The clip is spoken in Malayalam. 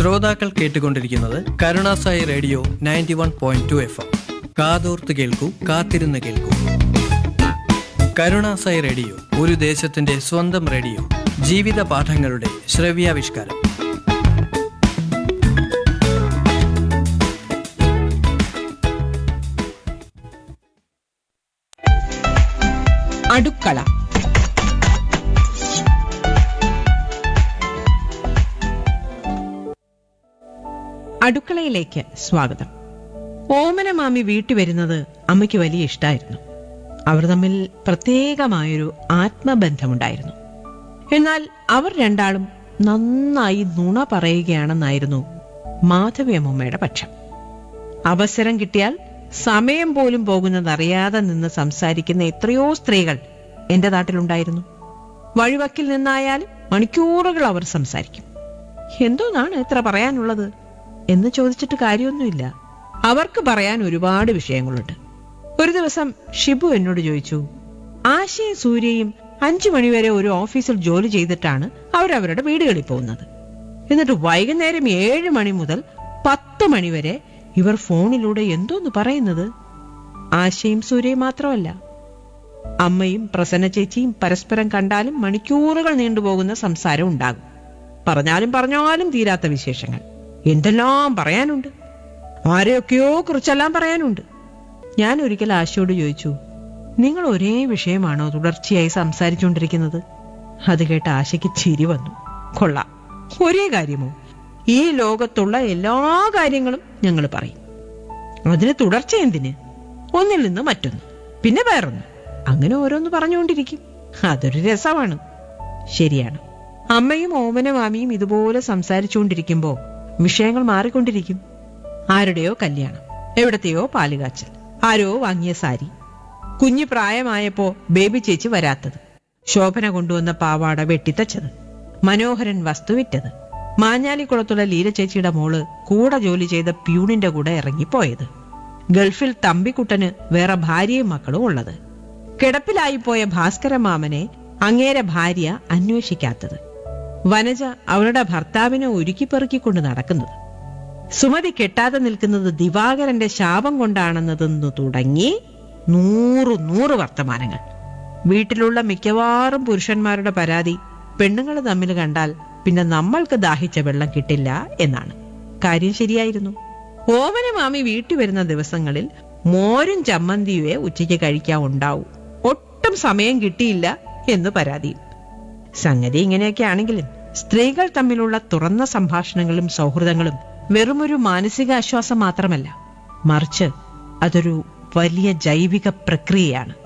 ശ്രോതാക്കൾ കേട്ടുകൊണ്ടിരിക്കുന്നത് Karunasai radio ninety one point two F M കാതോർത്ത് കേൾക്കൂ കാത്തിരുന്ന് കേൾക്കൂ കരുണാസായി റേഡിയോ ഒരു ദേശത്തിന്റെ സ്വന്തം റേഡിയോ ജീവിത പാഠങ്ങളുടെ ശ്രവ്യാവിഷ്കാരം അടുക്കള അടുക്കളയിലേക്ക് സ്വാഗതം ഓമന മാമി വീട്ടിൽ വരുന്നത് അമ്മയ്ക്ക് വലിയ ഇഷ്ടമായിരുന്നു അവർ തമ്മിൽ പ്രത്യേകമായൊരു ആത്മബന്ധമുണ്ടായിരുന്നു എന്നാൽ അവർ രണ്ടാളും നന്നായി നുണ പറയുകയാണെന്നായിരുന്നു മാധവി അമ്മൂമ്മയുടെ പക്ഷം അവസരം കിട്ടിയാൽ സമയം പോലും പോകുന്നതറിയാതെ നിന്ന് സംസാരിക്കുന്ന എത്രയോ സ്ത്രീകൾ എന്റെ നാട്ടിലുണ്ടായിരുന്നു വഴിവക്കിൽ നിന്നായാലും മണിക്കൂറുകൾ അവർ സംസാരിക്കും എന്തോന്നാണ് ഇത്ര പറയാനുള്ളത് എന്ന് ചോദിച്ചിട്ട് കാര്യമൊന്നുമില്ല അവർക്ക് പറയാൻ ഒരുപാട് വിഷയങ്ങളുണ്ട് ഒരു ദിവസം ഷിബു എന്നോട് ചോദിച്ചു ആശയും സൂര്യയും അഞ്ചു മണിവരെ ഒരു ഓഫീസിൽ ജോലി ചെയ്തിട്ടാണ് അവരവരുടെ വീടുകളിൽ പോകുന്നത് എന്നിട്ട് വൈകുന്നേരം ഏഴ് മണി മുതൽ പത്ത് മണിവരെ ഇവർ ഫോണിലൂടെ എന്തോന്ന് പറയുന്നത് ആശയും സൂര്യയും മാത്രമല്ല അമ്മയും പ്രസന്ന ചേച്ചിയും പരസ്പരം കണ്ടാലും മണിക്കൂറുകൾ നീണ്ടുപോകുന്ന സംസാരം ഉണ്ടാകും പറഞ്ഞാലും പറഞ്ഞാലും തീരാത്ത വിശേഷങ്ങൾ എന്തെല്ലാം പറയാനുണ്ട് ആരെയൊക്കെയോ കുറിച്ചെല്ലാം പറയാനുണ്ട് ഞാൻ ഒരിക്കൽ ആശയോട് ചോദിച്ചു നിങ്ങൾ ഒരേ വിഷയമാണോ തുടർച്ചയായി സംസാരിച്ചുകൊണ്ടിരിക്കുന്നത് അത് കേട്ട് ആശയ്ക്ക് ചിരി വന്നു കൊള്ളാം ഒരേ കാര്യമോ ഈ ലോകത്തുള്ള എല്ലാ കാര്യങ്ങളും ഞങ്ങൾ പറയും അതിന് തുടർച്ച എന്തിന് ഒന്നിൽ നിന്ന് മറ്റൊന്ന് പിന്നെ വേറൊന്ന് അങ്ങനെ ഓരോന്ന് പറഞ്ഞുകൊണ്ടിരിക്കും അതൊരു രസമാണ് ശരിയാണ് അമ്മയും ഓമന മാമിയും ഇതുപോലെ സംസാരിച്ചുകൊണ്ടിരിക്കുമ്പോ വിഷയങ്ങൾ മാറിക്കൊണ്ടിരിക്കും ആരുടെയോ കല്യാണം എവിടത്തെയോ പാലുകാച്ചൽ ആരോ വാങ്ങിയ സാരി കുഞ്ഞു പ്രായമായപ്പോ ബേബി ചേച്ചി വരാത്തത് ശോഭന കൊണ്ടുവന്ന പാവാട വെട്ടിത്തച്ചത് മനോഹരൻ വസ്തു വിറ്റത് മാഞ്ഞാലിക്കുളത്തുള്ള ലീല ചേച്ചിയുടെ മോള് കൂടെ ജോലി ചെയ്ത പ്യൂണിന്റെ കൂടെ ഇറങ്ങിപ്പോയത് ഗൾഫിൽ തമ്പിക്കുട്ടന് വേറെ ഭാര്യയും മക്കളും ഉള്ളത് കിടപ്പിലായിപ്പോയ ഭാസ്കര മാമനെ അങ്ങേരെ ഭാര്യ അന്വേഷിക്കാത്തത് വനജ അവളുടെ ഭർത്താവിനെ ഒരുക്കിപ്പെറുക്കിക്കൊണ്ട് നടക്കുന്നത് സുമതി കെട്ടാതെ നിൽക്കുന്നത് ദിവാകരന്റെ ശാപം കൊണ്ടാണെന്നതെന്നു തുടങ്ങി നൂറ് നൂറ് വർത്തമാനങ്ങൾ വീട്ടിലുള്ള മിക്കവാറും പുരുഷന്മാരുടെ പരാതി പെണ്ണുങ്ങൾ തമ്മിൽ കണ്ടാൽ പിന്നെ നമ്മൾക്ക് ദാഹിച്ച വെള്ളം കിട്ടില്ല എന്നാണ് കാര്യം ശരിയായിരുന്നു ഓമന മാമി വീട്ടിൽ വരുന്ന ദിവസങ്ങളിൽ മോരും ചമ്മന്തിയുവേ ഉച്ചയ്ക്ക് കഴിക്കാൻ ഉണ്ടാവൂ ഒട്ടും സമയം കിട്ടിയില്ല എന്ന് പരാതിയും സംഗതി ഇങ്ങനെയൊക്കെ ആണെങ്കിലും സ്ത്രീകൾ തമ്മിലുള്ള തുറന്ന സംഭാഷണങ്ങളും സൗഹൃദങ്ങളും വെറുമൊരു മാനസികാശ്വാസം മാത്രമല്ല മറിച്ച് അതൊരു വലിയ ജൈവിക പ്രക്രിയയാണ്